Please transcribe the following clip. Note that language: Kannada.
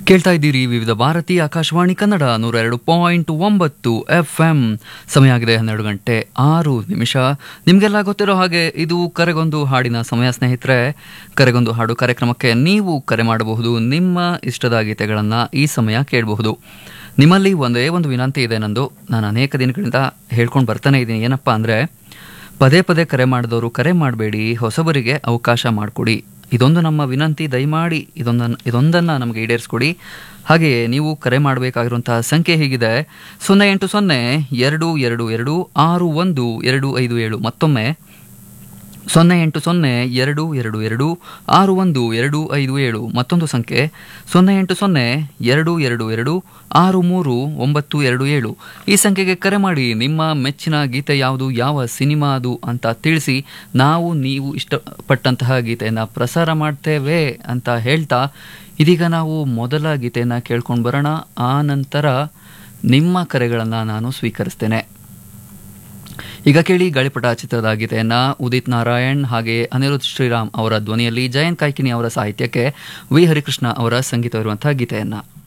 ಕೇಳ್ತಾ ಇದ್ದೀರಿ ವಿವಿಧ ಭಾರತಿ ಆಕಾಶವಾಣಿ ಕನ್ನಡ ನೂರ ಎರಡು ಪಾಯಿಂಟ್ ಒಂಬತ್ತು ಎಫ್ ಎಂ ಸಮಯ ಆಗಿದೆ ಹನ್ನೆರಡು ಗಂಟೆ ಆರು ನಿಮಿಷ ನಿಮಗೆಲ್ಲ ಗೊತ್ತಿರೋ ಹಾಗೆ ಇದು ಕರೆಗೊಂದು ಹಾಡಿನ ಸಮಯ ಸ್ನೇಹಿತರೆ ಕರೆಗೊಂದು ಹಾಡು ಕಾರ್ಯಕ್ರಮಕ್ಕೆ ನೀವು ಕರೆ ಮಾಡಬಹುದು ನಿಮ್ಮ ಇಷ್ಟದ ಗೀತೆಗಳನ್ನು ಈ ಸಮಯ ಕೇಳಬಹುದು ನಿಮ್ಮಲ್ಲಿ ಒಂದೇ ಒಂದು ವಿನಂತಿ ಇದೆ ನಂದು ನಾನು ಅನೇಕ ದಿನಗಳಿಂದ ಹೇಳ್ಕೊಂಡು ಬರ್ತಾನೆ ಇದ್ದೀನಿ ಏನಪ್ಪ ಅಂದರೆ ಪದೇ ಪದೇ ಕರೆ ಮಾಡಿದವರು ಕರೆ ಮಾಡಬೇಡಿ ಹೊಸಬರಿಗೆ ಅವಕಾಶ ಮಾಡಿಕೊಡಿ ಇದೊಂದು ನಮ್ಮ ವಿನಂತಿ ದಯಮಾಡಿ ಇದೊಂದನ್ನು ಇದೊಂದನ್ನು ನಮಗೆ ಈಡೇರಿಸ್ಕೊಡಿ ಹಾಗೆಯೇ ನೀವು ಕರೆ ಮಾಡಬೇಕಾಗಿರುವಂತಹ ಸಂಖ್ಯೆ ಹೀಗಿದೆ ಸೊನ್ನೆ ಎಂಟು ಸೊನ್ನೆ ಎರಡು ಎರಡು ಎರಡು ಆರು ಒಂದು ಎರಡು ಐದು ಏಳು ಮತ್ತೊಮ್ಮೆ ಸೊನ್ನೆ ಎಂಟು ಸೊನ್ನೆ ಎರಡು ಎರಡು ಎರಡು ಆರು ಒಂದು ಎರಡು ಐದು ಏಳು ಮತ್ತೊಂದು ಸಂಖ್ಯೆ ಸೊನ್ನೆ ಎಂಟು ಸೊನ್ನೆ ಎರಡು ಎರಡು ಎರಡು ಆರು ಮೂರು ಒಂಬತ್ತು ಎರಡು ಏಳು ಈ ಸಂಖ್ಯೆಗೆ ಕರೆ ಮಾಡಿ ನಿಮ್ಮ ಮೆಚ್ಚಿನ ಗೀತೆ ಯಾವುದು ಯಾವ ಸಿನಿಮಾ ಅದು ಅಂತ ತಿಳಿಸಿ ನಾವು ನೀವು ಇಷ್ಟಪಟ್ಟಂತಹ ಗೀತೆಯನ್ನು ಪ್ರಸಾರ ಮಾಡ್ತೇವೆ ಅಂತ ಹೇಳ್ತಾ ಇದೀಗ ನಾವು ಮೊದಲ ಗೀತೆಯನ್ನು ಕೇಳ್ಕೊಂಡು ಬರೋಣ ಆ ನಂತರ ನಿಮ್ಮ ಕರೆಗಳನ್ನು ನಾನು ಸ್ವೀಕರಿಸ್ತೇನೆ ಈಗ ಕೇಳಿ ಗಾಳಿಪಟ ಚಿತ್ರದ ಗೀತೆಯನ್ನ ಉದಿತ್ ನಾರಾಯಣ್ ಹಾಗೆ ಅನಿರುದ್ಧ್ ಶ್ರೀರಾಮ್ ಅವರ ಧ್ವನಿಯಲ್ಲಿ ಜಯಂತ್ ಕಾಯ್ಕಿನಿ ಅವರ ಸಾಹಿತ್ಯಕ್ಕೆ ವಿ ಹರಿಕೃಷ್ಣ ಅವರ ಸಂಗೀತವಿರುವಂತಹ ಗೀತೆಯನ್ನ